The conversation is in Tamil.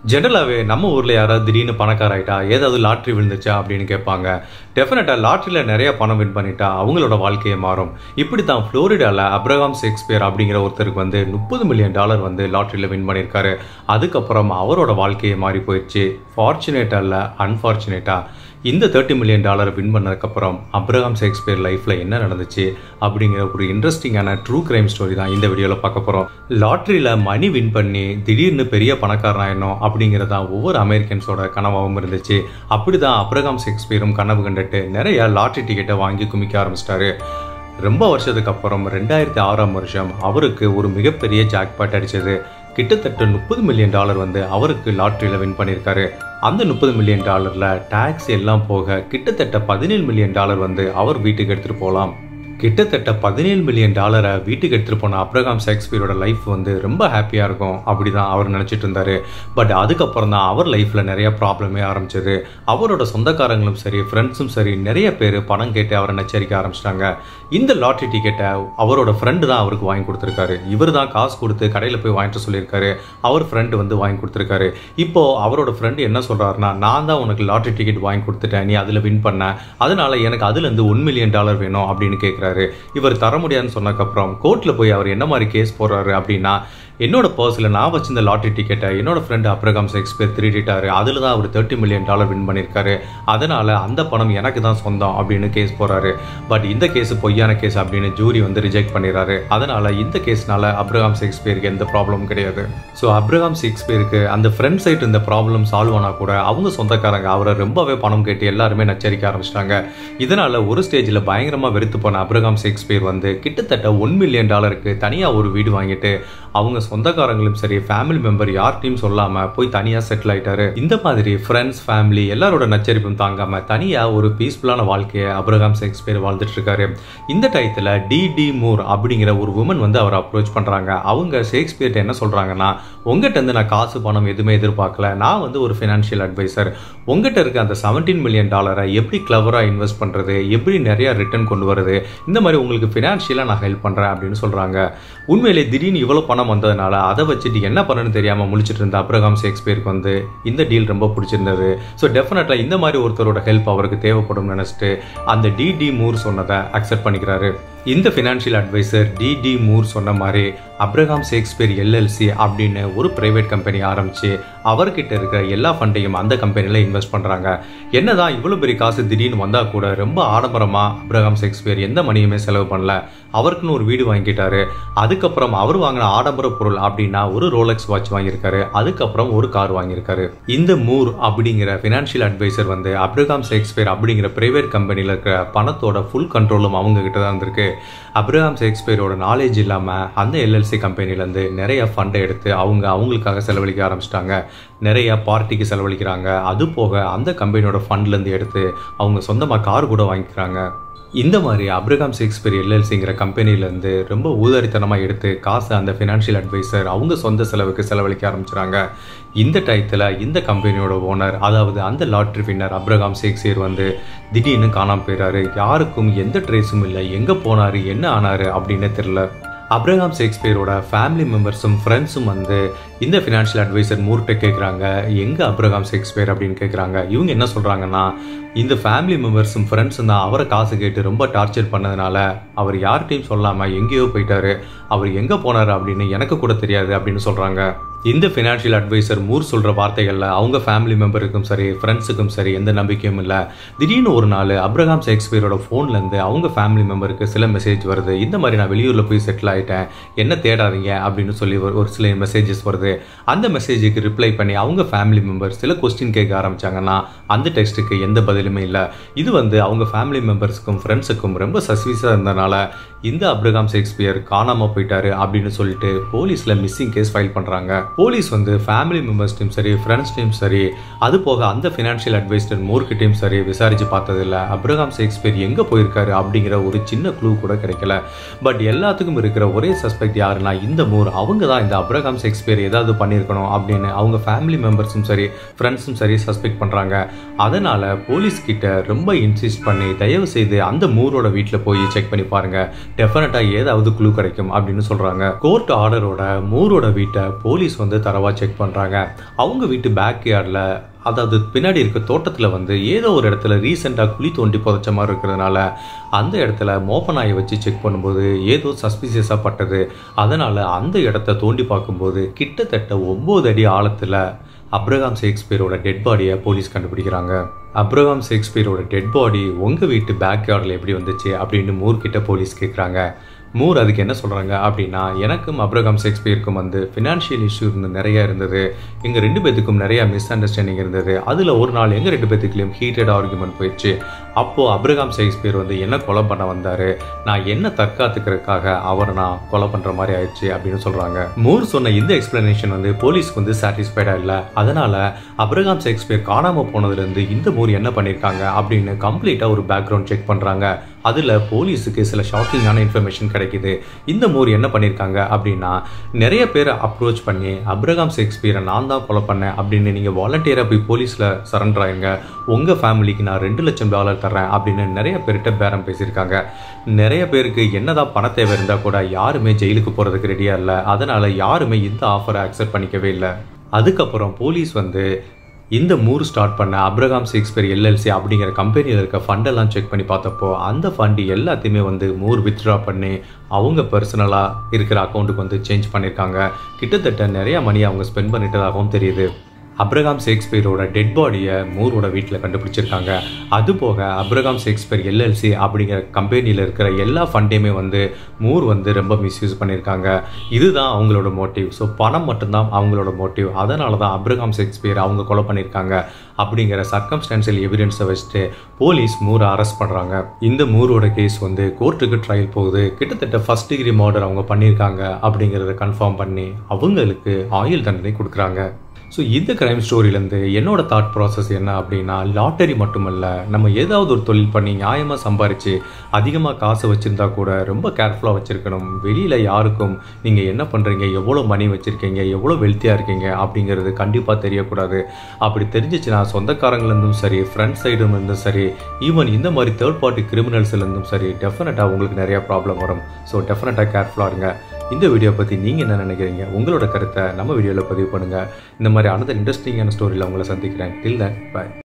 ஜென்ரலாகவே நம்ம ஊரில் யாராவது திடீர்னு பணக்காராயிட்டா ஏதாவது லாட்ரி விழுந்துச்சா அப்படின்னு கேட்பாங்க டெஃபினட்டாக லாட்ரியில் நிறைய பணம் வின் பண்ணிட்டா அவங்களோட வாழ்க்கையே மாறும் இப்படி தான் ஃப்ளோரிடாவில் அப்ரஹாம் ஷேக்ஸ்பியர் அப்படிங்கிற ஒருத்தருக்கு வந்து முப்பது மில்லியன் டாலர் வந்து லாட்ரியில் வின் பண்ணியிருக்காரு அதுக்கப்புறம் அவரோட வாழ்க்கையே மாறி போயிடுச்சு ஃபார்ச்சுனேட்டா இல்லை அன்ஃபார்ச்சுனேட்டா இந்த தேர்ட்டி மில்லியன் டாலர் வின் பண்ணதுக்கப்புறம் அப்ரஹாம் ஷேக்ஸ்பியர் லைஃப்பில் என்ன நடந்துச்சு அப்படிங்கிற ஒரு இன்ட்ரெஸ்டிங்கான ட்ரூ கிரைம் ஸ்டோரி தான் இந்த வீடியோவில் பார்க்க போகிறோம் லாட்ரியில் மணி வின் பண்ணி திடீர்னு பெரிய பணக்காரனாயிடணும் அப்படிங்கிறதா ஒவ்வொரு அமெரிக்கன்ஸோட கனவாகவும் இருந்துச்சு அப்படி தான் அப்ரஹாம் ஷேக்ஸ்பியரும் கனவு கண்டுட்டு நிறைய லாட்ரி டிக்கெட்டை வாங்கி குமிக்க ஆரம்பிச்சிட்டாரு ரொம்ப வருஷத்துக்கு அப்புறம் ரெண்டாயிரத்தி ஆறாம் வருஷம் அவருக்கு ஒரு மிகப்பெரிய ஜாக்பாட் அடிச்சது கிட்டத்தட்ட முப்பது மில்லியன் டாலர் வந்து அவருக்கு லாட்ரியில் வின் பண்ணியிருக்காரு அந்த முப்பது மில்லியன் டாலரில் டேக்ஸ் எல்லாம் போக கிட்டத்தட்ட பதினேழு மில்லியன் டாலர் வந்து அவர் வீட்டுக்கு எடுத்துகிட்டு போகலாம் கிட்டத்தட்ட பதினேழு மில்லியன் டாலரை வீட்டுக்கு எடுத்துகிட்டு போன அப்ரகாம் ஷேக்ஸ்பியரோட லைஃப் வந்து ரொம்ப ஹாப்பியாக இருக்கும் அப்படி தான் அவர் நினச்சிட்டு இருந்தார் பட் அதுக்கப்புறம் தான் அவர் லைஃப்பில் நிறைய ப்ராப்ளமே ஆரம்பிச்சது அவரோட சொந்தக்காரங்களும் சரி ஃப்ரெண்ட்ஸும் சரி நிறைய பேர் பணம் கேட்டு அவரை நச்சரிக்க ஆரம்பிச்சிட்டாங்க இந்த லாட்ரி டிக்கெட்டை அவரோட ஃப்ரெண்டு தான் அவருக்கு வாங்கி கொடுத்துருக்காரு இவர் தான் காசு கொடுத்து கடையில் போய் வாங்கிட்டு சொல்லியிருக்காரு அவர் ஃப்ரெண்டு வந்து வாங்கி கொடுத்துருக்காரு இப்போ அவரோட ஃப்ரெண்டு என்ன சொல்கிறாருன்னா நான் தான் உனக்கு லாட்ரி டிக்கெட் வாங்கி கொடுத்துட்டேன் நீ அதில் வின் பண்ண அதனால எனக்கு அதுலேருந்து ஒன் மில்லியன் டாலர் வேணும் அப்படின்னு கேட்குறாரு இவர் தர முடியாதுன்னு சொன்னதுக்கப்புறம் கோர்ட்டில் போய் அவர் என்ன மாதிரி கேஸ் போடுறாரு அப்படின்னா என்னோட பர்ஸில் நான் வச்சிருந்த லாட்ரி டிக்கெட்டை என்னோட ஃப்ரெண்டு அப்ரகாம் ஷேக்ஸ்பியர் திருடிட்டாரு அதில் தான் அவர் தேர்ட்டி மில்லியன் டாலர் வின் பண்ணியிருக்காரு அதனால அந்த பணம் எனக்கு தான் சொந்தம் அப்படின்னு கேஸ் போறாரு பட் இந்த கேஸ் பொய்யான கேஸ் அப்படின்னு ஜூரி வந்து ரிஜெக்ட் பண்ணிடுறாரு அதனால இந்த கேஸ்னால அப்ரகாம் ஷேக்ஸ்பியருக்கு எந்த ப்ராப்ளமும் கிடையாது ஸோ அப்ரகாம் ஷேக்ஸ்பியருக்கு அந்த ஃப்ரெண்ட் சைட் இந்த ப்ராப்ளம் சால்வ் ஆனால் கூட அவங்க சொந்தக்காரங்க அவரை ரொம்பவே பணம் கேட்டு எல்லாருமே நச்சரிக்க ஆரம்பிச்சிட்டாங்க இதனால ஒரு ஸ்டேஜில் பயங்கரமாக வெறுத்து போன அப்ரகாம் ஷேக்ஸ்பியர் வந்து கிட்டத்தட்ட ஒன் மில்லியன் டாலருக்கு தனியாக ஒரு வீடு வாங்கிட்டு அவங்க சொந்தக்காரங்களும் சரி ஃபேமிலி மெம்பர் யார்கிட்டையும் சொல்லாம போய் தனியா செட்டில் ஆயிட்டாரு இந்த மாதிரி ஃப்ரெண்ட்ஸ் ஃபேமிலி எல்லாரோட நச்சரிப்பும் தாங்காம தனியா ஒரு பீஸ்ஃபுல்லான வாழ்க்கையை அப்ரஹாம் ஷேக்ஸ்பியர் வாழ்ந்துட்டு இருக்காரு இந்த டயத்துல டி டி மூர் அப்படிங்கிற ஒரு உமன் வந்து அவர் அப்ரோச் பண்றாங்க அவங்க ஷேக்ஸ்பியர்ட்ட என்ன சொல்றாங்கன்னா உங்ககிட்ட இருந்து நான் காசு பணம் எதுவுமே எதிர்பார்க்கல நான் வந்து ஒரு ஃபினான்ஷியல் அட்வைசர் உங்ககிட்ட இருக்க அந்த செவன்டீன் மில்லியன் டாலரை எப்படி கிளவரா இன்வெஸ்ட் பண்றது எப்படி நிறைய ரிட்டர்ன் கொண்டு வருது இந்த மாதிரி உங்களுக்கு ஃபினான்ஷியலாக நான் ஹெல்ப் பண்றேன் அப்படின்னு சொல்றாங்க உண்மையிலே திடீர்னு இவ்வளவு பணம் வந்ததுனால அதை வச்சுட்டு என்ன பண்ணணும்னு தெரியாமல் முழிச்சிட்டு இருந்த அப்ரஹாம் ஷேக்ஸ்பியருக்கு வந்து இந்த டீல் ரொம்ப பிடிச்சிருந்தது ஸோ டெஃபினட்டாக இந்த மாதிரி ஒருத்தரோட ஹெல்ப் அவருக்கு தேவைப்படும் நினச்சிட்டு அந்த டி டி மூர் சொன்னதை அக்செப்ட் பண்ணிக்கிறாரு இந்த financial advisor D D Moore சொன்ன மாதிரி அப்ரஹாம் ஷேக்ஸ்பியர் எல்எல்சி அப்படின்னு ஒரு பிரைவேட் கம்பெனி ஆரம்பிச்சு அவர்கிட்ட இருக்கிற எல்லா ஃபண்டையும் அந்த கம்பெனியில் இன்வெஸ்ட் பண்ணுறாங்க என்னதான் இவ்வளோ பெரிய காசு திடீர்னு வந்தால் கூட ரொம்ப ஆடம்பரமாக அப்ரஹாம் ஷேக்ஸ்பியர் எந்த மணியுமே செலவு பண்ணல அவருக்குன்னு ஒரு வீடு வாங்கிட்டாரு அதுக்கப்புறம் அவர் வாங்கின ஆடம்பர பொருள் அப்படின்னா ஒரு ரோலக்ஸ் வாட்ச் வாங்கியிருக்காரு அதுக்கப்புறம் ஒரு கார் வாங்கியிருக்காரு இந்த மூர் அப்படிங்கிற ஃபினான்ஷியல் அட்வைசர் வந்து அப்ரஹாம் ஷேக்ஸ்பியர் அப்படிங்கிற பிரைவேட் கம்பெனியில் இருக்கிற பணத்தோட ஃபுல் கண்ட்ரோலும் அவங்க கிட்ட தான் இருந்திருக்கு அப்ரஹாம் ஷேக்ஸ்பியரோட நாலேஜ் இல்லாமல் அந்த எல்எல்சி கம்பெனிலேருந்து நிறைய ஃபண்டை எடுத்து அவங்க அவங்களுக்காக செலவழிக்க ஆரம்பிச்சிட்டாங்க நிறைய பார்ட்டிக்கு செலவழிக்கிறாங்க அது போக அந்த கம்பெனியோட ஃபண்ட்லேருந்து எடுத்து அவங்க சொந்தமாக கார் கூட வாங்கிக்கிறாங்க இந்த மாதிரி அப்ரகாம் ஷேக்ஸ்பியர் எல்எல்சிங்கிற கம்பெனிலேருந்து ரொம்ப ஊதாரித்தனமாக எடுத்து காசை அந்த ஃபினான்ஷியல் அட்வைசர் அவங்க சொந்த செலவுக்கு செலவழிக்க ஆரம்பிச்சுறாங்க இந்த டயத்தில் இந்த கம்பெனியோட ஓனர் அதாவது அந்த லாட்ரி வின்னர் அப்ரகாம் ஷேக்ஸ்பியர் வந்து திடீர்னு காணாமல் போயிறாரு யாருக்கும் எந்த ட்ரேஸும் இல்லை எங்கே போனார் என்ன ஆனார் அப்படின்னு தெரில அப்ரஹாம் ஷேக்ஸ்பியரோட ஃபேமிலி மெம்பர்ஸும் ஃப்ரெண்ட்ஸும் வந்து இந்த ஃபினான்ஷியல் அட்வைசர் மூர்கிட்ட கேட்குறாங்க எங்கே அப்ரஹாம் ஷேக்ஸ்பியர் அப்படின்னு கேட்குறாங்க இவங்க என்ன சொல்கிறாங்கன்னா இந்த ஃபேமிலி மெம்பர்ஸும் ஃப்ரெண்ட்ஸும் தான் அவரை காசு கேட்டு ரொம்ப டார்ச்சர் பண்ணதுனால அவர் யார்கிட்டையும் சொல்லாமல் எங்கேயோ போயிட்டாரு அவர் எங்கே போனார் அப்படின்னு எனக்கு கூட தெரியாது அப்படின்னு சொல்கிறாங்க இந்த ஃபினான்ஷியல் அட்வைசர் மூர் சொல்கிற வார்த்தைகளில் அவங்க ஃபேமிலி மெம்பருக்கும் சரி ஃப்ரெண்ட்ஸுக்கும் சரி எந்த நம்பிக்கையும் இல்லை திடீர்னு ஒரு நாள் அப்ரஹாம் ஷேக்ஸ்பியரோட ஃபோன்லேருந்து அவங்க ஃபேமிலி மெம்பருக்கு சில மெசேஜ் வருது இந்த மாதிரி நான் வெளியூரில் போய் செட்டில் ஆகிட்டேன் என்ன தேடாதீங்க அப்படின்னு சொல்லி ஒரு சில மெசேஜஸ் வருது அந்த மெசேஜுக்கு ரிப்ளை பண்ணி அவங்க ஃபேமிலி மெம்பர்ஸ் சில கொஸ்டின் கேட்க ஆரம்பிச்சாங்கன்னா அந்த டெக்ஸ்ட்டுக்கு எந்த பதிலுமே இல்லை இது வந்து அவங்க ஃபேமிலி மெம்பர்ஸுக்கும் ஃப்ரெண்ட்ஸுக்கும் ரொம்ப சஸ்வீஸாக இருந்தனால இந்த அப்ரஹாம் ஷேக்ஸ்பியர் காணாமல் போயிட்டாரு அப்படின்னு சொல்லிட்டு போலீஸில் மிஸ்ஸிங் கேஸ் ஃபைல் பண்ணுறாங்க போலீஸ் வந்து ஃபேமிலி மெம்பர்ஸ்டையும் சரி ஃப்ரெண்ட்ஸ்டையும் சரி அது போக அந்த ஃபினான்ஷியல் அட்வைசர் மோர்கிட்டையும் சரி விசாரிச்சு பார்த்ததில்ல அப்ரஹாம் ஷேக்ஸ்பியர் எங்கே போயிருக்காரு அப்படிங்கிற ஒரு சின்ன க்ளூ கூட கிடைக்கல பட் எல்லாத்துக்கும் இருக்கிற இருக்கிற ஒரே சஸ்பெக்ட் யாருன்னா இந்த மூர் அவங்க தான் இந்த அப்ரகாம் ஷேக்ஸ்பியர் ஏதாவது பண்ணியிருக்கணும் அப்படின்னு அவங்க ஃபேமிலி மெம்பர்ஸும் சரி ஃப்ரெண்ட்ஸும் சரி சஸ்பெக்ட் பண்ணுறாங்க அதனால் போலீஸ் கிட்ட ரொம்ப இன்சிஸ்ட் பண்ணி தயவு செய்து அந்த மூரோட வீட்டில் போய் செக் பண்ணி பாருங்க டெஃபினட்டாக ஏதாவது க்ளூ கிடைக்கும் அப்படின்னு சொல்கிறாங்க கோர்ட் ஆர்டரோட மூரோட வீட்டை போலீஸ் வந்து தரவா செக் பண்ணுறாங்க அவங்க வீட்டு பேக் யார்டில் அதாவது பின்னாடி இருக்க தோட்டத்தில் வந்து ஏதோ ஒரு இடத்துல ரீசெண்டாக குழி தோண்டி புதைச்ச மாதிரி இருக்கிறதுனால அந்த இடத்துல மோப்பநாயை வச்சு செக் பண்ணும்போது ஏதோ சஸ்பிசியஸாக பட்டது அதனால் அந்த இடத்த தோண்டி பார்க்கும்போது கிட்டத்தட்ட ஒம்பது அடி ஆழத்தில் அப்ரகாம் ஷேக்ஸ்பியரோட டெட் பாடியை போலீஸ் கண்டுபிடிக்கிறாங்க அப்ரகாம் ஷேக்ஸ்பியரோட டெட் பாடி உங்கள் வீட்டு பேக் யார்டில் எப்படி வந்துச்சு அப்படின்னு மூர்கிட்ட போலீஸ் கேட்குறாங்க மூர் அதுக்கு என்ன சொல்கிறாங்க அப்படின்னா எனக்கும் அப்ரகாம் ஷேக்ஸ்பியருக்கும் வந்து ஃபினான்ஷியல் இஷ்யூ இருந்து நிறைய இருந்தது எங்கள் ரெண்டு பேத்துக்கும் நிறைய மிஸ் அண்டர்ஸ்டாண்டிங் இருந்தது அதில் ஒரு நாள் எங்கள் ரெண்டு பேத்துக்குலையும் ஹீட்டட் ஆர்குமெண்ட் போயிடுச்சு அப்போது அப்ரகாம் ஷேக்ஸ்பியர் வந்து என்ன கொலை பண்ண வந்தார் நான் என்ன தற்காத்துக்கிறதுக்காக அவரை நான் கொலை பண்ணுற மாதிரி ஆயிடுச்சு அப்படின்னு சொல்கிறாங்க மூர் சொன்ன இந்த எக்ஸ்பிளனேஷன் வந்து போலீஸ்க்கு வந்து சாட்டிஸ்ஃபைடாக இல்லை அதனால் அப்ரகாம் ஷேக்ஸ்பியர் காணாமல் போனதுலேருந்து இந்த மூர் என்ன பண்ணியிருக்காங்க அப்படின்னு கம்ப்ளீட்டாக ஒரு பேக்ரவுண்ட் செக் பண்ணுறாங்க அதில் போலீஸுக்கு சில ஷாக்கிங்கான இன்ஃபர்மேஷன் கிடைக்குது இந்த மூர் என்ன பண்ணியிருக்காங்க அப்படின்னா நிறைய பேரை அப்ரோச் பண்ணி அப்ரகாம் ஷேக்ஸ்பியரை நான் தான் கொலை பண்ணேன் அப்படின்னு நீங்கள் வாலண்டியராக போய் போலீஸில் சரண்டர் ஆயிருங்க உங்கள் ஃபேமிலிக்கு நான் ரெண்டு லட்சம் டாலர் தர்றேன் அப்படின்னு நிறைய பேர்கிட்ட பேரம் பேசியிருக்காங்க நிறைய பேருக்கு என்னதான் பண தேவை இருந்தால் கூட யாருமே ஜெயிலுக்கு போகிறதுக்கு ரெடியாக இல்லை அதனால் யாருமே இந்த ஆஃபரை அக்செப்ட் பண்ணிக்கவே இல்லை அதுக்கப்புறம் போலீஸ் வந்து இந்த மூர் ஸ்டார்ட் பண்ண அப்ரகாம் ஷேக்ஸ்பியர் எல்எல்சி அப்படிங்கிற கம்பெனியில் இருக்க ஃபண்டெல்லாம் செக் பண்ணி பார்த்தப்போ அந்த ஃபண்டு எல்லாத்தையுமே வந்து மூர் வித்ட்ரா பண்ணி அவங்க பர்சனலாக இருக்கிற அக்கௌண்ட்டுக்கு வந்து சேஞ்ச் பண்ணியிருக்காங்க கிட்டத்தட்ட நிறைய மணி அவங்க ஸ்பெண்ட் பண்ணிட்டதாகவும் தெரியுது அப்ரகாம் ஷேக்ஸ்பியரோட டெட் பாடியை மூரோட வீட்டில் கண்டுபிடிச்சிருக்காங்க அது போக அப்ரகாம் ஷேக்ஸ்பியர் எல்எல்சி அப்படிங்கிற கம்பெனியில் இருக்கிற எல்லா ஃபண்டையுமே வந்து மூர் வந்து ரொம்ப மிஸ்யூஸ் பண்ணியிருக்காங்க இதுதான் அவங்களோட மோட்டிவ் ஸோ பணம் மட்டும்தான் அவங்களோட மோட்டிவ் அதனால தான் அப்ரகாம் ஷேக்ஸ்பியர் அவங்க கொலை பண்ணியிருக்காங்க அப்படிங்கிற சர்க்கம்ஸ்டான்சியல் எவிடன்ஸை வச்சுட்டு போலீஸ் மூரை அரெஸ்ட் பண்ணுறாங்க இந்த மூரோட கேஸ் வந்து கோர்ட்டுக்கு ட்ரையல் போகுது கிட்டத்தட்ட ஃபர்ஸ்ட் டிகிரி மர்டர் அவங்க பண்ணியிருக்காங்க அப்படிங்கிறத கன்ஃபார்ம் பண்ணி அவங்களுக்கு ஆயுள் தண்டனை கொடுக்குறாங்க ஸோ இந்த கிரைம் ஸ்டோரியிலேருந்து என்னோட தாட் ப்ராசஸ் என்ன அப்படின்னா லாட்டரி மட்டுமல்ல நம்ம ஏதாவது ஒரு தொழில் பண்ணி நியாயமாக சம்பாரித்து அதிகமாக காசு வச்சுருந்தா கூட ரொம்ப கேர்ஃபுல்லாக வச்சுருக்கணும் வெளியில் யாருக்கும் நீங்கள் என்ன பண்ணுறீங்க எவ்வளோ மணி வச்சுருக்கீங்க எவ்வளோ வெல்த்தியாக இருக்கீங்க அப்படிங்கிறது கண்டிப்பாக தெரியக்கூடாது அப்படி தெரிஞ்சிச்சுன்னா சொந்தக்காரங்கலேருந்தும் சரி ஃப்ரெண்ட்ஸ் சைடுலேருந்தும் சரி ஈவன் இந்த மாதிரி தேர்ட் பார்ட்டி கிரிமினல்ஸ்லேருந்தும் சரி டெஃபினட்டாக உங்களுக்கு நிறையா ப்ராப்ளம் வரும் ஸோ டெஃபினட்டாக கேர்ஃபுல்லாக இருங்க இந்த வீடியோ பற்றி நீங்கள் என்ன நினைக்கிறீங்க உங்களோட கருத்தை நம்ம வீடியோவில் பதிவு பண்ணுங்கள் இந்த மாதிரி அனதர் இன்ட்ரெஸ்டிங்கான ஸ்டோரியில் உங்களை சந்திக்கிறேன் டில் தட் பாய்